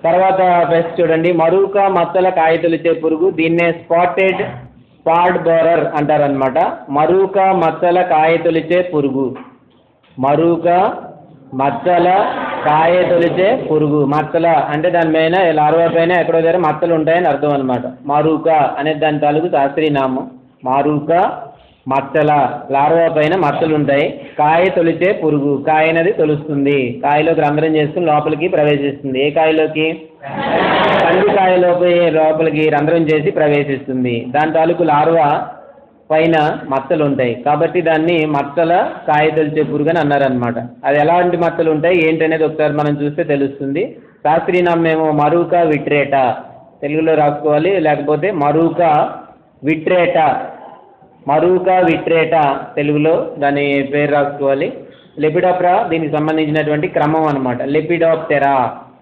తర్వాత ఫస్ట్ చూడండి మరూక మచ్చల కాయ తొలిచే పురుగు దీన్నే స్పాటెడ్ స్పాడ్ బోరర్ అంటారనమాట మరూక మచ్చల కాయ తొలిచే పురుగు మరూక మచ్చల కాయ తొలిచే పురుగు మచ్చల అంటే దాని పైన లార్వా పైన ఎక్కడో దగ్గర మచ్చలు ఉంటాయని అర్థం అనమాట మారూక అనే దాని తాలూకు శాస్త్రీయ నామం మారూక మచ్చల లార్వా పైన మచ్చలు ఉంటాయి కాయ తొలిచే పురుగు కాయ అనేది తొలుస్తుంది కాయలోకి రంధ్రం చేసుకుని లోపలికి ప్రవేశిస్తుంది ఏ కాయలోకి కంది కాయలోకి లోపలికి రంధ్రం చేసి ప్రవేశిస్తుంది దాని తాలూకు లార్వా పైన మచ్చలు ఉంటాయి కాబట్టి దాన్ని మచ్చల కాయ తొలిచే పురుగు అని అన్నారనమాట అది ఎలాంటి మచ్చలు ఉంటాయి ఏంటనేది ఒకసారి మనం చూస్తే తెలుస్తుంది శాస్త్రీయనామం ఏమో మరూక విట్రేట తెలుగులో రాసుకోవాలి లేకపోతే మరూక విట్రేట మరూక విట్రేట తెలుగులో దాని పేరు రాసుకోవాలి లెపిడాప్రా దీనికి సంబంధించినటువంటి క్రమం అనమాట లెపిడాప్టెరా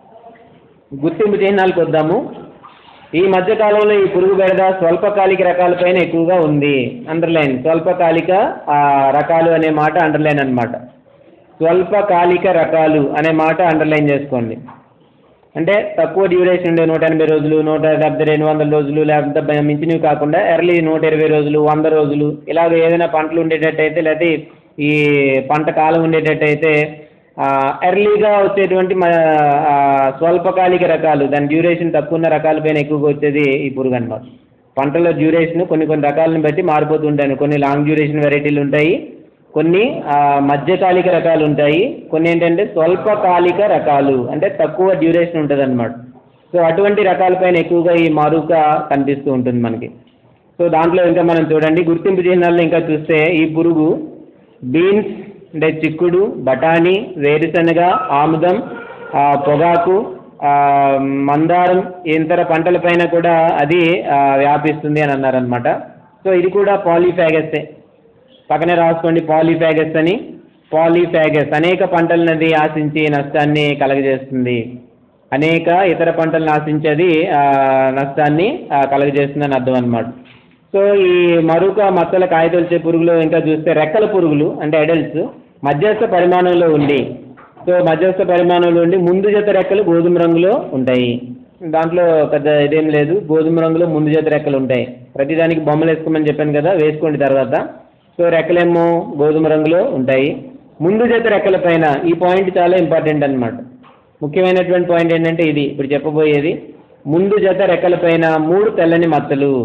గుర్తింపు చిహ్నాలకు వద్దాము ఈ మధ్యకాలంలో ఈ పురుగు బెడద స్వల్పకాలిక రకాలపైన ఎక్కువగా ఉంది అండర్లైన్ స్వల్పకాలిక ఆ, రకాలు అనే మాట అండర్లైన్ అన్నమాట స్వల్పకాలిక రకాలు అనే మాట అండర్లైన్ చేసుకోండి అంటే తక్కువ డ్యూరేషన్ ఉండే నూట ఎనభై రోజులు నూట డెబ్బై రెండు వందల రోజులు లేకపోతే బ- మించినవి కాకుండా ఎర్లీ నూట ఇరవై రోజులు వంద రోజులు ఇలాగ ఏదైనా పంటలు ఉండేటట్టయితే లేకపోతే ఈ పంట కాలం ఉండేటట్టయితే ఆ, ఎర్లీగా వచ్చేటువంటి మ- ఆ, స్వల్పకాలిక రకాలు దాని డ్యూరేషన్ తక్కువ ఉన్న రకాలపైన ఎక్కువగా వచ్చేది ఈ పురుగు అన్నమాట పంటల డ్యూరేషన్ కొన్ని కొన్ని రకాలను బట్టి మారిపోతూ ఉంటాయి కొన్ని లాంగ్ డ్యూరేషన్ వెరైటీలు ఉంటాయి కొన్ని ఆ, మధ్యకాలిక రకాలు ఉంటాయి కొన్ని ఏంటంటే స్వల్పకాలిక రకాలు అంటే తక్కువ డ్యూరేషన్ ఉంటుంది అనమాట సో అటువంటి రకాలపైన ఎక్కువగా ఈ మారుక కనిపిస్తూ ఉంటుంది మనకి సో దాంట్లో ఇంకా మనం చూడండి గుర్తింపు చిహ్నాల్లో ఇంకా చూస్తే ఈ పురుగు బీన్స్ అంటే చిక్కుడు బఠానీ వేరుశనగ ఆముదం ఆ, పొగాకు ఆ, మందారం ఇతర పంటలపైన కూడా అది ఆ, వ్యాపిస్తుంది అని అన్నారనమాట సో ఇది కూడా పాలీఫాగస్సే పక్కనే రాసుకోండి పాలీఫాగస్ అని పాలీఫాగస్ అనేక పంటలనది ఆశించి నష్టాన్ని కలగజేస్తుంది అనేక ఇతర పంటలను ఆశించేది ఆ, నష్టాన్ని ఆ, కలగజేస్తుందని అర్థం అనమాట సో ఈ మరొక మచ్చల కాయతొలిచే పురుగులు ఇంకా చూస్తే రెక్కల పురుగులు అంటే అడల్ట్స్ మధ్యస్థ పరిమాణంలో ఉండి సో మధ్యస్థ పరిమాణంలో ఉండి ముందు జత రెక్కలు గోధుమ రంగులో ఉంటాయి దాంట్లో పెద్ద ఇదేం లేదు గోధుమ రంగులో ముందు జత రెక్కలు ఉంటాయి ప్రతిదానికి బొమ్మలు వేసుకోమని చెప్పాను కదా వేసుకోండి తర్వాత సో రెక్కలేమో గోధుమ రంగులో ఉంటాయి ముందు జత రెక్కల పైన ఈ పాయింట్ చాలా ఇంపార్టెంట్ అన్నమాట ముఖ్యమైనటువంటి పాయింట్ ఏంటంటే ఇది ఇప్పుడు చెప్పబోయేది ముందు జత రెక్కల పైన మూడు తెల్లని మచ్చలు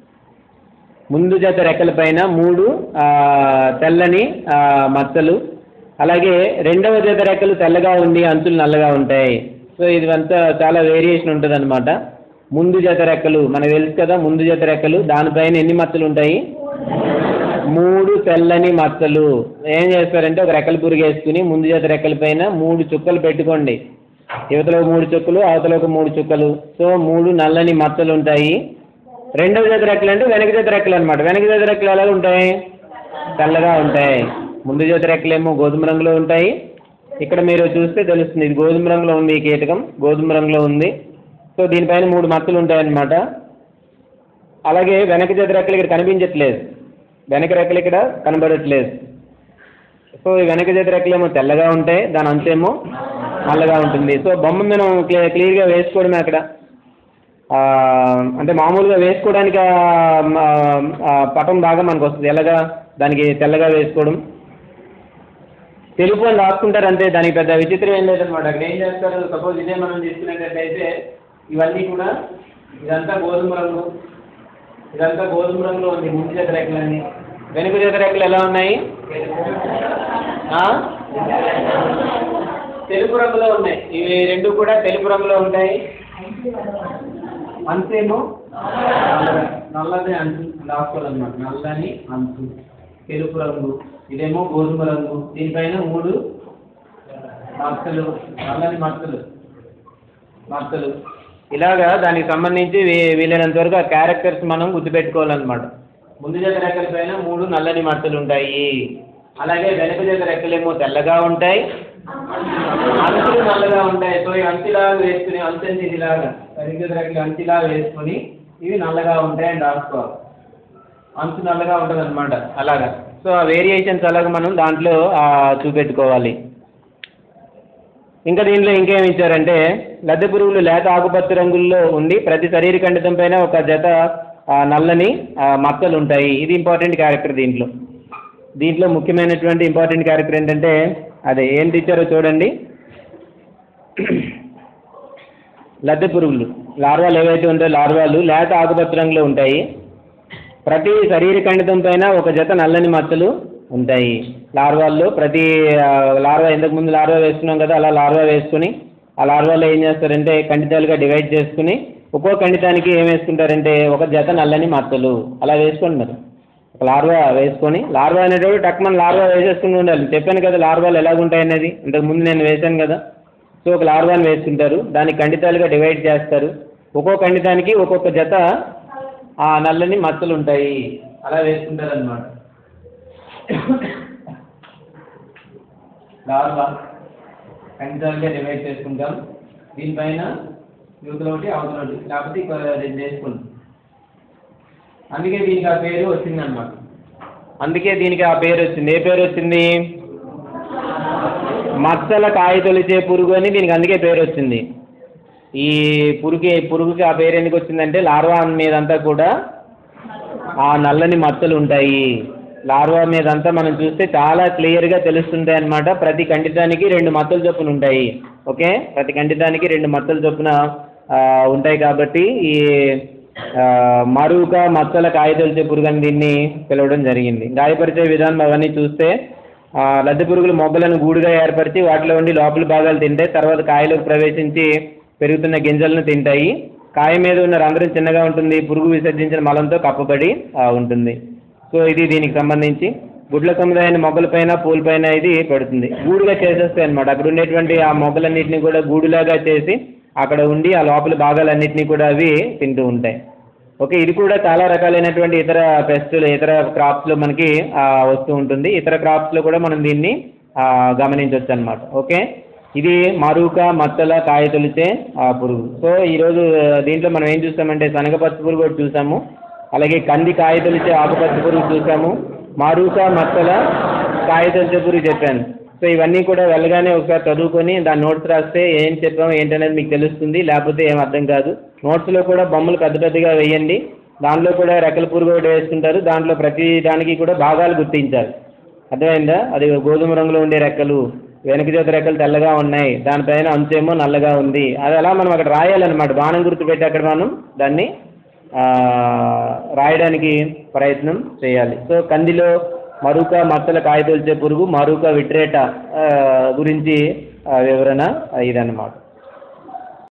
ముందు జత రెక్కల పైన మూడు ఆ, తెల్లని ఆ, మచ్చలు అలాగే రెండవ జత రెక్కలు తెల్లగా ఉండి అంచులు నల్లగా ఉంటాయి సో ఇది అంతా చాలా వేరియేషన్ ఉంటుంది అనమాట ముందు జత రెక్కలు మనకు తెలుసు కదా ముందు జత రెక్కలు దానిపైన ఎన్ని మచ్చలు ఉంటాయి మూడు తెల్లని మచ్చలు ఏం చేస్తారంటే ఒక రెక్కల పురుగు వేసుకుని ముందు జత రెక్కల పైన మూడు చుక్కలు పెట్టుకోండి యువతలో ఒక మూడు చుక్కలు అవతల ఒక మూడు చుక్కలు సో మూడు నల్లని మచ్చలు ఉంటాయి రెండవ జత రెక్కలు అంటే వెనక జత రెక్కలు అనమాట వెనక జత రెక్కలు ఎలా ఉంటాయి తెల్లగా ఉంటాయి ముందు జత రెక్కలేమో గోధుమ రంగులో ఉంటాయి ఇక్కడ మీరు చూస్తే తెలుస్తుంది ఇది గోధుమ రంగులో ఉంది ఈ కీటకం గోధుమ రంగులో ఉంది సో దీనిపైన మూడు మచ్చలు ఉంటాయన్నమాట అలాగే వెనక జత రెక్కలు ఇక్కడ కనిపించట్లేదు వెనక రెక్కలు ఇక్కడ కనబడట్లేదు సో ఈ వెనక జత రెక్కలేమో తెల్లగా ఉంటాయి దాని అంతేమో నల్లగా ఉంటుంది సో బొమ్మ మనం క్లియర్ క్లియర్గా వేసుకోవడమే అక్కడ ఆ, అంటే మామూలుగా వేసుకోవడానికి ఆ, ఆ, ఆ, పటం బాగా మనకు వస్తుంది ఎలాగా దానికి తెల్లగా వేసుకోవడం తెలుపు అని రాసుకుంటారు అంతే దానికి పెద్ద విచిత్రం ఏం లేదనమాట అక్కడ ఏం చేస్తారు సపోజ్ ఇదే మనం తీసుకునేటట్టయితే ఇవన్నీ కూడా ఇదంతా గోధుమ రంగు ఇదంతా గోధుమ రంగులో ఉంది ముందు చేత రెక్కలన్నీ వెనుక చేత రెక్కలు ఎలా ఉన్నాయి ఆ? తెలుపు రంగులో ఉన్నాయి ఇవి రెండు కూడా తెలుపు రంగులో ఉంటాయి అంతేమో నల్లది అంచు రాసుకోవాలన్నమాట నల్లని అంచు తెలుపు రంగు ఇదేమో గోధుమ రంగు దీనిపైన మూడు మచ్చలు నల్లని మచ్చలు మచ్చలు ఇలాగా దానికి సంబంధించి వీ- వీలైనంత వరకు ఆ క్యారెక్టర్స్ మనం గుర్తుపెట్టుకోవాలన్నమాట ముందు జత రెక్కల పైన మూడు నల్లని మచ్చలు ఉంటాయి అలాగే వెనక జత రెక్కలేమో తెల్లగా ఉంటాయి అంచులు నల్లగా ఉంటాయి సో ఈ అంచులాగా వేసుకుని అంచెంది ఇలాగా వెనక జత రెక్కలు అంచులాగా వేసుకుని ఇవి నల్లగా ఉంటాయి అని రాసుకోవాలి అంచు నల్లగా ఉంటుంది అనమాట అలాగా సో ఆ వేరియేషన్స్ అలాగా మనం దాంట్లో ఆ, చూపెట్టుకోవాలి ఇంకా దీనిలో ఇంకేమి ఇచ్చారంటే లద్దె పురుగులు లేత ఆకుపచ్చ రంగుల్లో ఉండి ప్రతి శరీర ఖండితం పైన ఒక జత ఆ, నల్లని ఆ, మచ్చలు ఉంటాయి ఇది ఇంపార్టెంట్ క్యారెక్టర్ దీంట్లో దీంట్లో ముఖ్యమైనటువంటి ఇంపార్టెంట్ క్యారెక్టర్ ఏంటంటే అదే ఏంటి ఇచ్చారో చూడండి లద్దె పురుగులు లార్వాలు ఏవైతే ఉంటాయో లార్వాలు లేత ఆకుపచ్చ రంగులో ఉంటాయి ప్రతి శరీర ఖండితం పైన ఒక జత నల్లని మచ్చలు ఉంటాయి లార్వాల్లో ప్రతి ఆ, లార్వా ఇంతకు ముందు లార్వా వేసుకున్నాం కదా అలా లార్వా వేసుకుని ఆ లార్వాలో ఏం చేస్తారంటే ఖండితాలుగా డివైడ్ చేసుకుని ఒక్కో ఖండితానికి ఏం వేసుకుంటారంటే ఒక జత నల్లని మచ్చలు అలా వేసుకోండి మరి ఒక లార్వా వేసుకొని లార్వా అనేటప్పుడు టక్మన్ లార్వా వేసేసుకుని ఉండాలి చెప్పాను కదా లార్వాలు ఎలాగుంటాయి అనేది ఇంతకు ముందు నేను వేశాను కదా సో ఒక లార్వాని వేసుకుంటారు దాన్ని ఖండితాలుగా డివైడ్ చేస్తారు ఒక్కో ఖండితానికి ఒక్కొక్క జత ఆ నల్లని మచ్చలు ఉంటాయి అలా వేసుకుంటారు అనమాట లార్వా ఖండితాలుగా డివైడ్ చేసుకుంటాం దీనిపైన యువతల ఒకటి అవతల ఒకటి లేకపోతే ఇంకో రెండు వేసుకుంటాం అందుకే దీనికి ఆ పేరు వచ్చిందన్నమాట అందుకే దీనికి ఆ పేరు వచ్చింది ఏ పేరు వచ్చింది మచ్చల కాయ తొలిచే పురుగు అని దీనికి అందుకే పేరు వచ్చింది ఈ పురుగు పురుగుకి ఆ పేరు ఎందుకు వచ్చిందంటే లార్వా మీదంతా కూడా ఆ నల్లని మచ్చలు ఉంటాయి లార్వా మీదంతా మనం చూస్తే చాలా క్లియర్గా తెలుస్తుంటాయి అన్నమాట ప్రతి ఖండితానికి రెండు మచ్చలు చొప్పున ఉంటాయి ఓకే ప్రతి ఖండితానికి రెండు మచ్చలు చొప్పున ఆ, ఉంటాయి కాబట్టి ఈ ఆ, మరుక మచ్చల కాయతొలిచే పురుగు అని దీన్ని పిలవడం జరిగింది గాయపరిచే విధానం అవన్నీ చూస్తే ఆ, లద్దె పురుగులు మొగ్గలను గూడుగా ఏర్పరిచి వాటిలో ఉండి లోపలి భాగాలు తింటాయి తర్వాత కాయలోకి ప్రవేశించి పెరుగుతున్న గింజలను తింటాయి కాయ మీద ఉన్న రంధ్రం చిన్నగా ఉంటుంది పురుగు విసర్జించిన మలంతో కప్పబడి ఆ, ఉంటుంది సో ఇది దీనికి సంబంధించి గుడ్ల సముదాయాన్ని మొగ్గలపైన పూలపైన ఇది పెడుతుంది గూడుగా చేసేస్తాయి అనమాట అక్కడ ఉండేటువంటి ఆ మొగ్గలన్నింటినీ కూడా గూడులాగా చేసి అక్కడ ఉండి ఆ లోపల భాగాలన్నింటినీ కూడా అవి తింటూ ఉంటాయి ఓకే ఇది కూడా చాలా రకాలైనటువంటి ఇతర పెస్టులు ఇతర క్రాప్స్లో మనకి ఆ, వస్తూ ఉంటుంది ఇతర క్రాప్స్లో కూడా మనం దీన్ని ఆ, గమనించవచ్చు అనమాట ఓకే ఇది మరూక మచ్చల కాయ తొలిచే ఆ, పురుగు సో ఈరోజు ఆ, దీంట్లో మనం ఏం చూస్తామంటే శనగపచ్చ పురుగు ఒకటి చూసాము అలాగే కంది కాయ తొలిచే ఆకుపచ్చ పురుగు చూసాము మారూక మచ్చల కాయ తొలిచే పురుగు చెప్పాను సో ఇవన్నీ కూడా వెళ్ళగానే ఒకసారి చదువుకొని దాని నోట్స్ రాస్తే ఏం చెప్పాము ఏంటనేది మీకు తెలుస్తుంది లేకపోతే ఏం అర్థం కాదు నోట్స్లో కూడా బొమ్మలు పెద్ద పెద్దగా వేయండి దాంట్లో కూడా రెక్కల పురుగు ఒకటి వేసుకుంటారు దాంట్లో ప్రతి దానికి కూడా భాగాలు గుర్తించాలి అర్థమైందా అది గోధుమ రంగులో ఉండే రెక్కలు వెనక చేత రెక్కలు తెల్లగా ఉన్నాయి దానిపైన అంచేమో నల్లగా ఉంది అది అలా మనం అక్కడ రాయాలన్నమాట బాణం గుర్తు పెట్టి అక్కడ మనం దాన్ని ఆ, రాయడానికి ప్రయత్నం చేయాలి సో కందిలో మరూక మచ్చల కాయతొలిచే పురుగు మరూక విట్రేట ఆ, గురించి ఆ, వివరణ ఇదన్నమాట